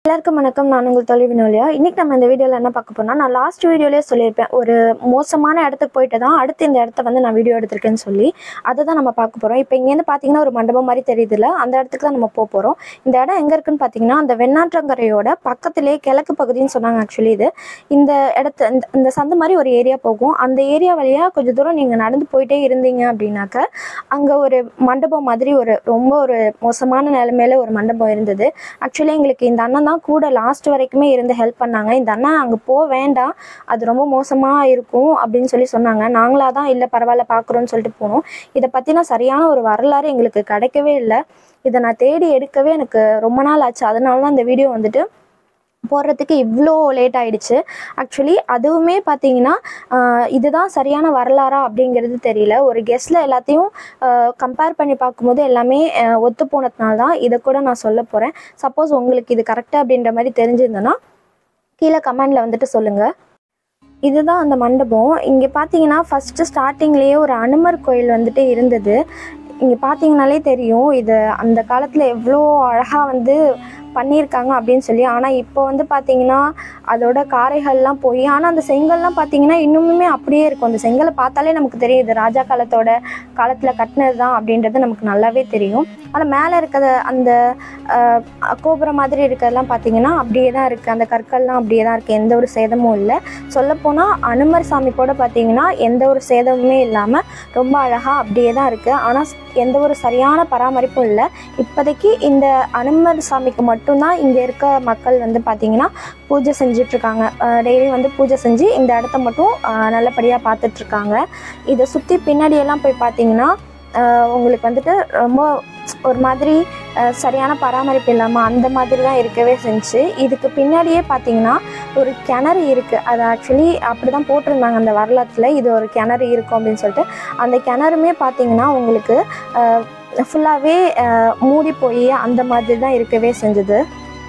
எல்லாருக்கும் வணக்கம் நான் உங்கள் தொழில் வினோலியா இன்னைக்கு நம்ம இந்த வீடியோவில் என்ன பார்க்க போறோம்னா நான் லாஸ்ட் வீடியோலேயே சொல்லியிருப்பேன் ஒரு மோசமான இடத்துக்கு போயிட்டு தான் அடுத்து இந்த இடத்த வந்து நான் வீடியோ எடுத்திருக்கேன்னு சொல்லி அதை தான் நம்ம பார்க்க போகிறோம் இப்போ இங்கேருந்து பார்த்தீங்கன்னா ஒரு மண்டபம் மாதிரி தெரியுதுல்ல அந்த இடத்துக்கு தான் நம்ம போக போகிறோம் இந்த இடம் எங்கே இருக்குன்னு பார்த்தீங்கன்னா அந்த வெண்ணாற்றங்கரையோட பக்கத்திலே கிழக்கு பகுதின்னு சொன்னாங்க ஆக்சுவலி இது இந்த இடத்த இந்த இந்த சந்து மாதிரி ஒரு ஏரியா போகும் அந்த ஏரியா வழியாக கொஞ்சம் தூரம் நீங்கள் நடந்து போயிட்டே இருந்தீங்க அப்படின்னாக்க அங்கே ஒரு மண்டபம் மாதிரி ஒரு ரொம்ப ஒரு மோசமான நிலைமையில ஒரு மண்டபம் இருந்தது ஆக்சுவலி எங்களுக்கு இந்த அண்ணன் தான் கூட லாஸ்ட் வரைக்குமே இருந்து ஹெல்ப் பண்ணாங்க இந்த அண்ணன் அங்கே போக வேண்டாம் அது ரொம்ப மோசமாக இருக்கும் அப்படின்னு சொல்லி சொன்னாங்க நாங்களாக தான் இல்லை பரவாயில்ல பார்க்குறோன்னு சொல்லிட்டு போனோம் இதை பற்றின சரியான ஒரு வரலாறு எங்களுக்கு கிடைக்கவே இல்லை இதை நான் தேடி எடுக்கவே எனக்கு ரொம்ப நாள் ஆச்சு அதனால தான் இந்த வீடியோ வந்துட்டு போடுறதுக்கு இவ்வளோ லேட் ஆயிடுச்சு ஆக்சுவலி அதுவுமே பார்த்தீங்கன்னா ஆஹ் இதுதான் சரியான வரலாறா அப்படிங்கிறது தெரியல ஒரு கெஸ்டில் எல்லாத்தையும் கம்பேர் பண்ணி பார்க்கும்போது எல்லாமே ஆஹ் ஒத்து போனதுனால தான் இதை கூட நான் சொல்ல போகிறேன் சப்போஸ் உங்களுக்கு இது கரெக்டாக அப்படின்ற மாதிரி தெரிஞ்சிருந்ததுன்னா கீழே கமெண்டில் வந்துட்டு சொல்லுங்கள் இதுதான் அந்த மண்டபம் இங்கே பார்த்தீங்கன்னா ஃபஸ்ட்டு ஸ்டார்டிங்லேயே ஒரு அனுமர் கோயில் வந்துட்டு இருந்தது இங்கே பார்த்தீங்கனாலே தெரியும் இது அந்த காலத்தில் எவ்வளோ அழகாக வந்து பண்ணியிருக்காங்க அப்படின்னு சொல்லி ஆனால் இப்போ வந்து பார்த்தீங்கன்னா அதோட காரைகள்லாம் போய் ஆனால் அந்த செங்கல்லாம் பார்த்தீங்கன்னா இன்னுமுமே அப்படியே இருக்கும் அந்த செங்கலை பார்த்தாலே நமக்கு தெரியும் இது ராஜா காலத்தோட காலத்தில் கட்டினது தான் அப்படின்றது நமக்கு நல்லாவே தெரியும் ஆனால் மேலே இருக்கிற அந்த ஆஹ், கோபுரம் மாதிரி இருக்கிறதெல்லாம் பார்த்தீங்கன்னா அப்படியே தான் இருக்குது அந்த கற்கள்லாம் அப்படியே தான் இருக்குது எந்த ஒரு சேதமும் இல்லை சொல்லப்போனால் அனுமர் சாமி கூட பார்த்தீங்கன்னா எந்த ஒரு சேதமுமே இல்லாமல் ரொம்ப அழகாக அப்படியே தான் இருக்குது ஆனால் எந்த ஒரு சரியான பராமரிப்பும் இல்லை இப்போதைக்கு இந்த அனுமர் சாமிக்கு மட்டும்தான் இங்கே இருக்க மக்கள் வந்து பார்த்திங்கன்னா பூஜை செஞ்சிட்ருக்காங்க டெய்லி வந்து பூஜை செஞ்சு இந்த இடத்த மட்டும் ஆஹ், நல்லபடியாக பார்த்துட்ருக்காங்க இதை சுற்றி பின்னாடியெல்லாம் போய் பார்த்தீங்கன்னா ஆஹ், உங்களுக்கு வந்துட்டு ரொம்ப ஒரு மாதிரி ஆஹ், சரியான பராமரிப்பு இல்லாமல் அந்த மாதிரி தான் இருக்கவே செஞ்சு இதுக்கு பின்னாடியே பார்த்தீங்கன்னா ஒரு கிணறு இருக்குது அது ஆக்சுவலி அப்படி தான் போட்டிருந்தாங்க அந்த வரலாற்றில் இது ஒரு கிணறு இருக்கும் அப்படின்னு சொல்லிட்டு அந்த கிணறுமே பார்த்தீங்கன்னா உங்களுக்கு ஃபுல்லாகவே மூடி போய் அந்த மாதிரி தான் இருக்கவே செஞ்சது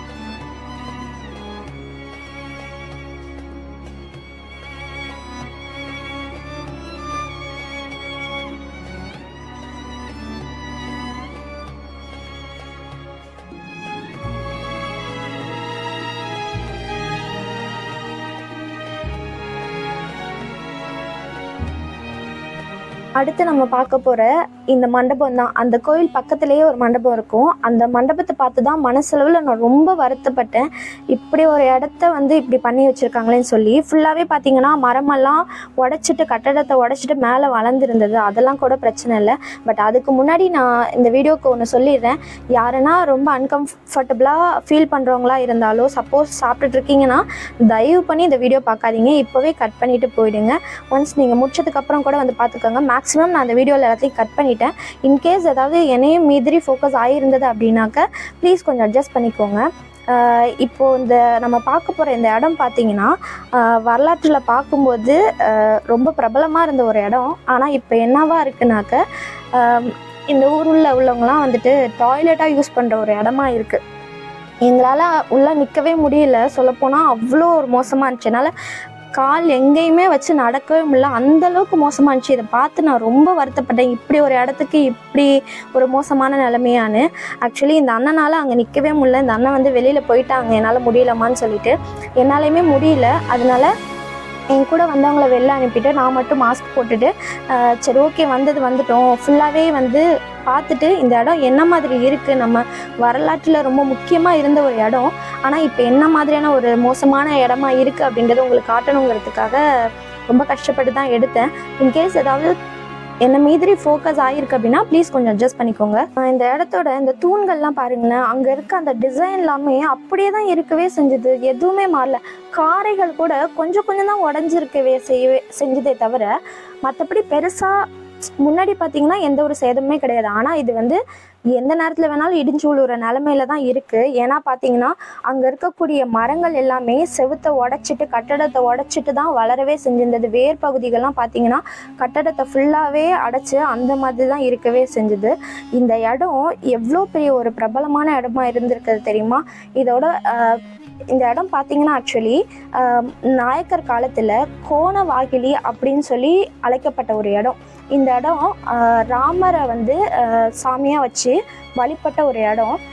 அடுத்து நம்ம பார்க்க போகிற இந்த மண்டபம் தான் அந்த கோயில் பக்கத்துலேயே ஒரு மண்டபம் இருக்கும் அந்த மண்டபத்தை பார்த்து தான் மனசளவில் நான் ரொம்ப வருத்தப்பட்டேன் இப்படி ஒரு இடத்த வந்து இப்படி பண்ணி வச்சுருக்காங்களேன்னு சொல்லி ஃபுல்லாகவே பார்த்தீங்கன்னா மரமெல்லாம் உடச்சிட்டு கட்டடத்தை உடச்சிட்டு மேலே வளர்ந்துருந்தது அதெல்லாம் கூட பிரச்சனை இல்லை பட் அதுக்கு முன்னாடி நான் இந்த வீடியோக்கு ஒன்று சொல்லிடுறேன் யாருன்னா ரொம்ப அன்கம்ஃபர்டபுளாக ஃபீல் பண்ணுறவங்களா இருந்தாலோ சப்போஸ் சாப்பிட்டுட்டு இருக்கீங்கன்னா தயவு பண்ணி இந்த வீடியோ பார்க்காதீங்க இப்போவே கட் பண்ணிவிட்டு போயிடுங்க ஒன்ஸ் நீங்கள் முடிச்சதுக்கப்புறம் கூட வந்து பார்த்துக்கோங்க மேக்ஸிமம் நான் அந்த வீடியோவில் எல்லாத்தையும் கட் பண்ணிட்டேன் இன்கேஸ் ஏதாவது என்னையும் மீதிரி ஃபோக்கஸ் ஆகியிருந்தது அப்படின்னாக்க ப்ளீஸ் கொஞ்சம் அட்ஜஸ்ட் பண்ணிக்கோங்க ஆஹ் இப்போ இந்த நம்ம பார்க்க போகிற இந்த இடம் பார்த்தீங்கன்னா வரலாற்றில் பார்க்கும்போது ஆஹ் ரொம்ப பிரபலமாக இருந்த ஒரு இடம் ஆனால் இப்போ என்னவா இருக்குனாக்க ஆஹ் இந்த ஊரில் உள்ளவங்கலாம் வந்துட்டு டாய்லெட்டாக யூஸ் பண்ணுற ஒரு இடமா இருக்குது எங்களால் உள்ளே நிற்கவே முடியல சொல்லப்போனால் அவ்வளோ ஒரு மோசமாக இருந்துச்சு என்னால் கால் எங்கேயுமே வச்சு நடக்கவே முடியல அந்த அளவுக்கு மோசமாக இருந்துச்சு இதை பார்த்து நான் ரொம்ப வருத்தப்பட்டேன் இப்படி ஒரு இடத்துக்கு இப்படி ஒரு மோசமான நிலைமையான்னு ஆக்சுவலி இந்த அண்ணனால் அங்கே நிற்கவே முடியல இந்த அண்ணன் வந்து வெளியில் போயிட்டாங்க என்னால் முடியலம்மான்னு சொல்லிட்டு என்னாலையுமே முடியல அதனால என் கூட வந்தவங்கள வெளில அனுப்பிட்டு நான் மட்டும் மாஸ்க் போட்டுட்டு ஆஹ் சரி ஓகே வந்தது வந்துட்டோம் ஃபுல்லாகவே வந்து பார்த்துட்டு இந்த இடம் என்ன மாதிரி இருக்குது நம்ம வரலாற்றில் ரொம்ப முக்கியமாக இருந்த ஒரு இடம் ஆனால் இப்போ என்ன மாதிரியான ஒரு மோசமான இடமா இருக்குது அப்படின்றத உங்களுக்கு காட்டணுங்கிறதுக்காக ரொம்ப கஷ்டப்பட்டு தான் எடுத்தேன் இன்கேஸ் ஏதாவது என்ன மாதிரி ஃபோக்கஸ் ஆகிருக்கு அப்படின்னா ப்ளீஸ் கொஞ்சம் அட்ஜஸ்ட் பண்ணிக்கோங்க ஆஹ் இந்த இடத்தோட இந்த தூண்கள்லாம் பாருங்களேன் அங்கே இருக்க அந்த டிசைன் எல்லாமே அப்படியே தான் இருக்கவே செஞ்சது எதுவுமே மாறல காரைகள் கூட கொஞ்சம் கொஞ்சம் தான் உடஞ்சிருக்கவே செய்யவே செஞ்சதே தவிர மற்றபடி பெருசாக முன்னாடி பார்த்தீங்கன்னா எந்த ஒரு சேதமுமே கிடையாது ஆனால் இது வந்து எந்த நேரத்தில் வேணாலும் இடிஞ்சு விழுற நிலமையில தான் இருக்குது ஏன்னா பார்த்தீங்கன்னா அங்கே இருக்கக்கூடிய மரங்கள் எல்லாமே செவுத்தை உடச்சிட்டு கட்டடத்தை உடச்சிட்டு தான் வளரவே செஞ்சிருந்தது வேர் பகுதிகள்லாம் பார்த்தீங்கன்னா கட்டடத்தை ஃபுல்லாகவே அடைச்சு அந்த மாதிரி தான் இருக்கவே செஞ்சுது இந்த இடம் எவ்வளோ பெரிய ஒரு பிரபலமான இடமா இருந்திருக்குது தெரியுமா இதோட ஆஹ், இந்த இடம் பார்த்தீங்கன்னா ஆக்சுவலி நாயக்கர் காலத்தில் கோணவாகிலி அப்படின்னு சொல்லி அழைக்கப்பட்ட ஒரு இடம் இந்த இடம் ஆஹ், ராமரை வந்து சாமியாக வச்சு வழிபட்ட ஒரு இடம்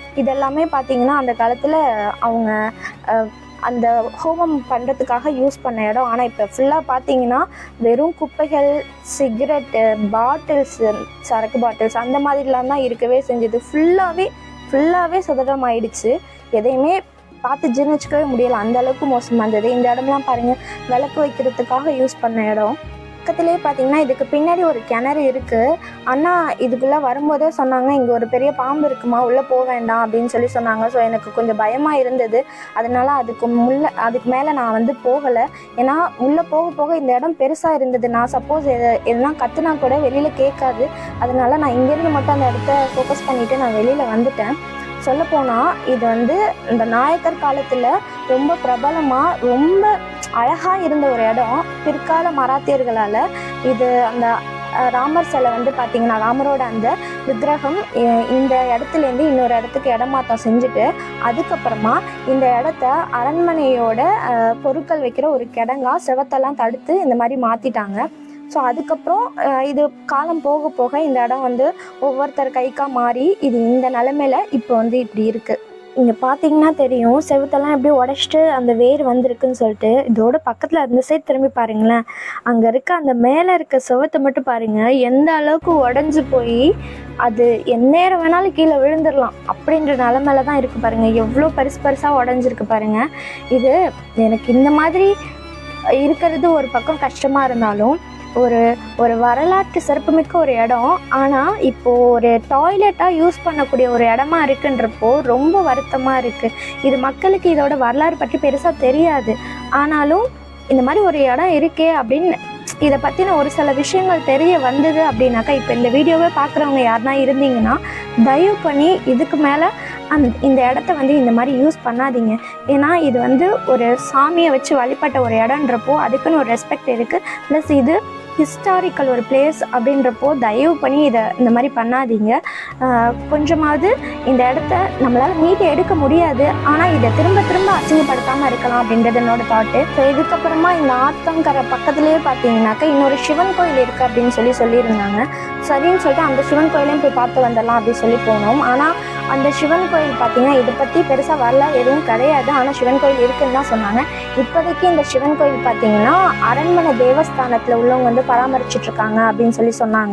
இதெல்லாமே பார்த்தீங்கன்னா அந்த காலத்தில் அவங்க அஹ், அந்த ஹோமம் பண்ணுறதுக்காக யூஸ் பண்ண இடம் ஆனால் இப்போ ஃபுல்லாக பார்த்தீங்கன்னா வெறும் குப்பைகள் சிகரெட்டு பாட்டில்ஸ் சரக்கு பாட்டில்ஸ் அந்த மாதிரிலாம் தான் இருக்கவே செஞ்சது ஃபுல்லாகவே ஃபுல்லாகவே சுதடம் ஆயிடுச்சு எதையுமே பார்த்து ஜீர்ணிச்சிக்கவே முடியல அந்த அளவுக்கு மோசமாக இருந்தது இந்த இடம்லாம் பாருங்கள் விளக்கு வைக்கிறதுக்காக யூஸ் பண்ண இடம் பக்கத்துலேயே பார்த்தீங்கன்னா இதுக்கு பின்னாடி ஒரு கிணறு இருக்குது அண்ணா இதுக்குள்ளே வரும்போதே சொன்னாங்க இங்கே ஒரு பெரிய பாம்பு இருக்குமா உள்ளே போக வேண்டாம் அப்படின்னு சொல்லி சொன்னாங்க ஸோ எனக்கு கொஞ்சம் பயமாக இருந்தது அதனால அதுக்கு முள்ள அதுக்கு மேலே நான் வந்து போகலை ஏன்னா உள்ளே போக போக இந்த இடம் பெருசாக இருந்தது நான் சப்போஸ் எது எதுனா கத்துனா கூட வெளியில் கேட்காது அதனால நான் இங்கேருந்து மட்டும் அந்த இடத்த ஃபோக்கஸ் பண்ணிவிட்டு நான் வெளியில் வந்துட்டேன் சொல்லப்போனால் இது வந்து இந்த நாயக்கர் காலத்தில் ரொம்ப பிரபலமாக ரொம்ப அழகாக இருந்த ஒரு இடம் பிற்கால மராத்தியர்களால் இது அந்த அஹ், ராமர் சிலை வந்து பார்த்திங்கன்னா ராமரோட அந்த விக்கிரகம் இ- இந்த இடத்துலேருந்து இன்னொரு இடத்துக்கு இடமாற்றம் செஞ்சுட்டு அதுக்கப்புறமா இந்த இடத்த அரண்மனையோட அஹ், பொருட்கள் வைக்கிற ஒரு கிடங்கா செவத்தெல்லாம் தடுத்து இந்த மாதிரி மாற்றிட்டாங்க ஸோ அதுக்கப்புறம் அஹ், இது காலம் போக போக இந்த இடம் வந்து ஒவ்வொருத்தர் கைக்கா மாறி இது இந்த நிலமையில இப்போ வந்து இப்படி இருக்குது இங்கே பார்த்தீங்கன்னா தெரியும் செவுத்தெல்லாம் எப்படி உடச்சிட்டு அந்த வேர் வந்திருக்குன்னு சொல்லிட்டு இதோட பக்கத்தில் அந்த சைடு திரும்பி பாருங்களேன் அங்கே இருக்க அந்த மேலே இருக்க செவத்தை மட்டும் பாருங்கள் எந்த அளவுக்கு உடஞ்சி போய் அது எந்நேரம் வேணாலும் கீழே விழுந்துடலாம் அப்படின்ற நிலமையில தான் இருக்குது பாருங்கள் எவ்வளோ பெருசு பெருசாக உடஞ்சிருக்கு பாருங்கள் இது எனக்கு இந்த மாதிரி இருக்கிறது ஒரு பக்கம் கஷ்டமாக இருந்தாலும் ஒரு ஒரு வரலாற்று சிறப்புமிக்க ஒரு இடம் ஆனால் இப்போது ஒரு டாய்லெட்டாக யூஸ் பண்ணக்கூடிய ஒரு இடமா இருக்குன்றப்போ ரொம்ப வருத்தமாக இருக்குது இது மக்களுக்கு இதோட வரலாறு பற்றி பெருசாக தெரியாது ஆனாலும் இந்த மாதிரி ஒரு இடம் இருக்கே அப்படின்னு இதை பற்றின ஒரு சில விஷயங்கள் தெரிய வந்தது அப்படின்னாக்கா இப்போ இந்த வீடியோவை பார்க்குறவங்க யாருனா இருந்தீங்கன்னா தயவு பண்ணி இதுக்கு மேலே அந் இந்த இடத்த வந்து இந்த மாதிரி யூஸ் பண்ணாதீங்க ஏன்னா இது வந்து ஒரு சாமியை வச்சு வழிபட்ட ஒரு இடன்றப்போ அதுக்குன்னு ஒரு ரெஸ்பெக்ட் இருக்குது ப்ளஸ் இது ஹிஸ்டாரிக்கல் ஒரு பிளேஸ் அப்படின்றப்போ தயவு பண்ணி இதை இந்த மாதிரி பண்ணாதீங்க ஆஹ் கொஞ்சமாவது இந்த இடத்த நம்மளால் மீட்டு எடுக்க முடியாது ஆனால் இதை திரும்ப திரும்ப அசிங்கப்படுத்தாமல் இருக்கலாம் அப்படின்றது என்னோட தாட்டு ஸோ இதுக்கப்புறமா இந்த ஆத்தங்கரை பக்கத்துலேயே பார்த்தீங்கன்னாக்கா இன்னொரு சிவன் கோயில் இருக்குது அப்படின்னு சொல்லி சொல்லியிருந்தாங்க சரின்னு சொல்லிட்டு அந்த சிவன் கோயிலையும் போய் பார்த்து வந்துடலாம் அப்படின்னு சொல்லி போனோம் ஆனால் அந்த சிவன் கோயில் பார்த்தீங்கன்னா இதை பற்றி பெருசாக வரலாறு எதுவும் கிடையாது ஆனால் சிவன் கோயில் இருக்குன்னு தான் சொன்னாங்க இப்போதைக்கு இந்த சிவன் கோயில் பார்த்தீங்கன்னா அரண்மனை தேவஸ்தானத்தில் உள்ளவங்க வந்து பராமரிச்சுட்டு இருக்காங்க அப்படின்னு சொல்லி சொன்னாங்க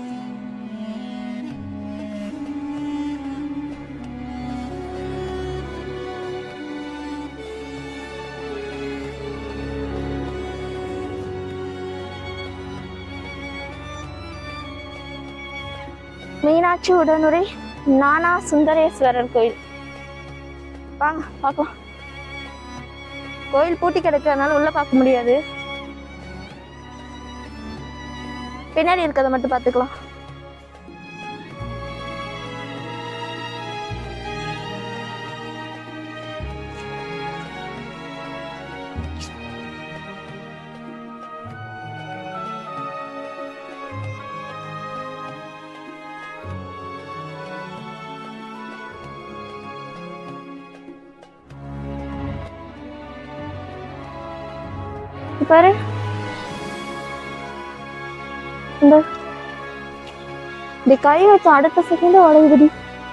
மீனாட்சி உடனுரை நானா சுந்தரேஸ்வரர் கோயில் வாங்க பார்க்கலாம் கோயில் பூட்டி கிடக்கிறதுனால உள்ள பார்க்க முடியாது பின்னாடி இருக்கிறத மட்டும் பார்த்துக்கலாம் இங்க பாரு இந்த இப்படி கை வச்ச அடுத்த செகண்ட் உடையுதுடி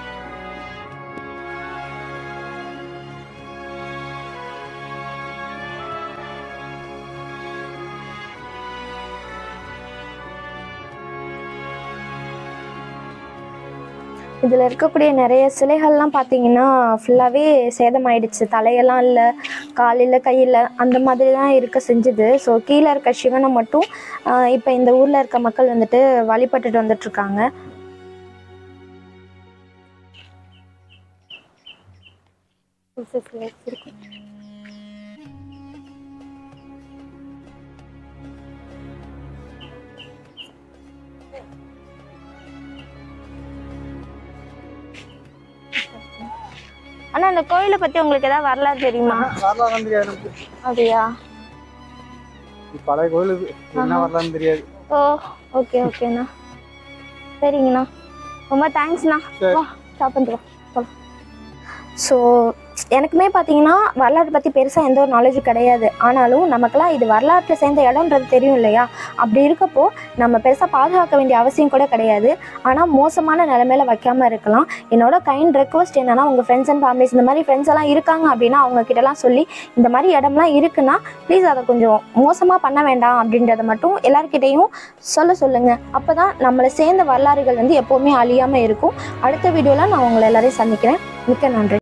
இதில் இருக்கக்கூடிய நிறைய சிலைகள்லாம் பார்த்தீங்கன்னா ஃபுல்லாகவே சேதமாயிடுச்சு தலையெல்லாம் இல்லை காலில் கையில் அந்த மாதிரி தான் இருக்க செஞ்சுது ஸோ கீழே இருக்க சிவனை மட்டும் இப்போ இந்த ஊரில் இருக்க மக்கள் வந்துட்டு வழிபட்டுட்டு வந்துட்டுருக்காங்க ஆனால் இந்த கோயிலை பற்றி உங்களுக்கு ஏதாவது வரலாறு தெரியுமா வரலாறுலாம் தெரியாது நமக்கு அப்படியா இது பழைய கோயிலுக்கு என்ன வரலாறுன்னு தெரியாது ஓ ஓகே ஓகேண்ணா சரிங்கண்ணா ரொம்ப தேங்க்ஸ்ண்ணா சரி. வா ஸ்டாப் பண்ணிட்டு வா போலாம் ஸோ எனக்குமே பார்த்தீங்கன்னா வரலாறு பற்றி பெருசாக எந்த ஒரு நாலேஜும் கிடையாது ஆனாலும் நமக்கெல்லாம் இது வரலாற்றில் சேர்ந்த இடம்ன்றது தெரியும் இல்லையா அப்படி இருக்கப்போ நம்ம பெருசாக பாதுகாக்க வேண்டிய அவசியம் கூட கிடையாது ஆனால் மோசமான நிலமையில வைக்காமல் இருக்கலாம் என்னோட கைண்ட் ரெக்வஸ்ட் என்னன்னா உங்கள் ஃப்ரெண்ட்ஸ் அண்ட் ஃபேமிலிஸ் இந்த மாதிரி ஃப்ரெண்ட்ஸ் எல்லாம் இருக்காங்க அப்படின்னா அவங்க கிட்டலாம் சொல்லி இந்த மாதிரி இடம்லாம் இருக்குன்னா ப்ளீஸ் அதை கொஞ்சம் மோசமாக பண்ண வேண்டாம் அப்படின்றத மட்டும் எல்லாருக்கிட்டையும் சொல்ல சொல்லுங்கள் அப்போ தான் நம்மளை சேர்ந்த வரலாறுகள் வந்து எப்போவுமே அழியாமல் இருக்கும் அடுத்த வீடியோவில் நான் உங்களை எல்லாரையும் சந்திக்கிறேன் மிக்க நன்றி